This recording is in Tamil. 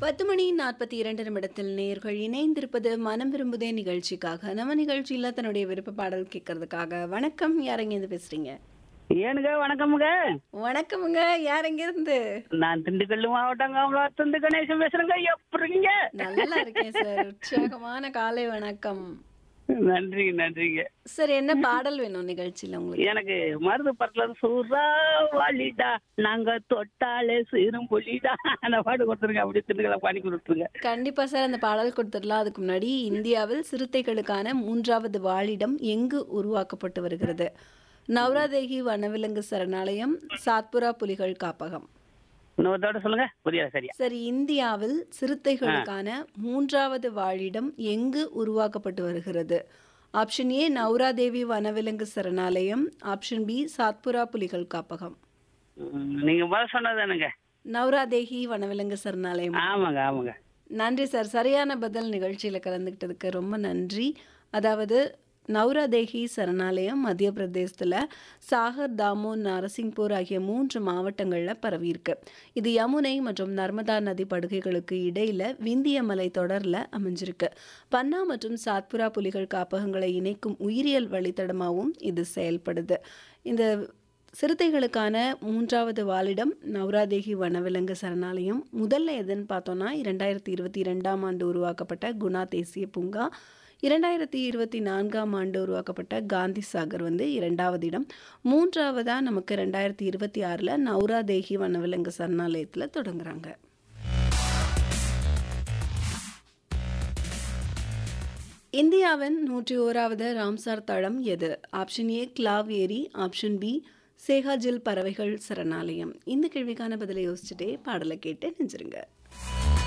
பத்து மணி நாற்பத்தி இரண்டு நிமிடத்தில் நேர்கள் இணைந்திருப்பது மனம் விரும்புதே நிகழ்ச்சிக்காக நம்ம நிகழ்ச்சியில தன்னுடைய விருப்ப பாடல் கேட்கறதுக்காக வணக்கம் யாரங்க இருந்து பேசுறீங்க ஏனுங்க வணக்கமுங்க வணக்கமுங்க யார் எங்க இருந்து நான் திண்டுக்கல் மாவட்டம் காமலாத்துந்து கணேசன் பேசுறேங்க எப்படிங்க நல்லா இருக்கேன் சார் உற்சாகமான காலை வணக்கம் நன்றி நன்றிங்க சார் என்ன பாடல் வேணும் நிகழ்ச்சியில உங்களுக்கு எனக்கு மருது படத்துல இருந்து சூறா வாலிடா நாங்க தொட்டாலே சீரும் புலிடா அந்த பாட்டு கொடுத்துருங்க அப்படி திண்டுக்கல பாடி கொடுத்துருங்க கண்டிப்பா சார் அந்த பாடல் கொடுத்துடலாம் அதுக்கு முன்னாடி இந்தியாவில் சிறுத்தைகளுக்கான மூன்றாவது வாழிடம் எங்கு உருவாக்கப்பட்டு வருகிறது நவ்ராதேகி வனவிலங்கு சரணாலயம் சாத்புரா புலிகள் காப்பகம் இன்னொருத்தோட சொல்லுங்க புரியல சரியா சரி இந்தியாவில் சிறுத்தைகளுக்கான மூன்றாவது வாழிடம் எங்கு உருவாக்கப்பட்டு வருகிறது ஆப்ஷன் ஏ நவ்ராதேவி வனவிலங்கு சரணாலயம் ஆப்ஷன் பி சாத்புரா புலிகள் காப்பகம் ம், நீங்க முதல் சொன்னதானுங்க நவ்ராதேகி வனவிலங்கு சரணாலயம் ஆமாங்க ஆமாங்க நன்றி சார் சரியான பதில் நிகழ்ச்சியில் கலந்துக்கிட்டதுக்கு ரொம்ப நன்றி அதாவது நவ்ராதேகி சரணாலயம் மத்திய பிரதேசத்தில் சாகர் தாமோ நரசிங்பூர் ஆகிய மூன்று மாவட்டங்களில் பரவியிருக்கு இது யமுனை மற்றும் நர்மதா நதி படுகைகளுக்கு இடையில விந்திய மலை தொடரில் அமைஞ்சிருக்கு பன்னா மற்றும் சாத்புரா புலிகள் காப்பகங்களை இணைக்கும் உயிரியல் வழித்தடமாகவும் இது செயல்படுது இந்த சிறுத்தைகளுக்கான மூன்றாவது வாழிடம் நவ்ராதேகி வனவிலங்கு சரணாலயம் முதல்ல எதுன்னு பார்த்தோன்னா இரண்டாயிரத்தி இருபத்தி இரண்டாம் ஆண்டு உருவாக்கப்பட்ட குணா தேசிய பூங்கா இரண்டாயிரத்தி இருபத்தி நான்காம் ஆண்டு உருவாக்கப்பட்ட காந்தி சாகர் வந்து இரண்டாவது இடம் மூன்றாவதா நமக்கு ரெண்டாயிரத்தி இருபத்தி ஆறில் நவ்ராதேகி வனவிலங்கு சரணாலயத்தில் தொடங்குறாங்க இந்தியாவின் நூற்றி ஓராவது ராம்சார் தளம் எது ஆப்ஷன் ஏ கிளாவ் ஏரி ஆப்ஷன் பி சேகாஜில் பறவைகள் சரணாலயம் இந்த கேள்விக்கான பதிலை யோசிச்சுட்டே பாடலை கேட்டு நெஞ்சிருங்க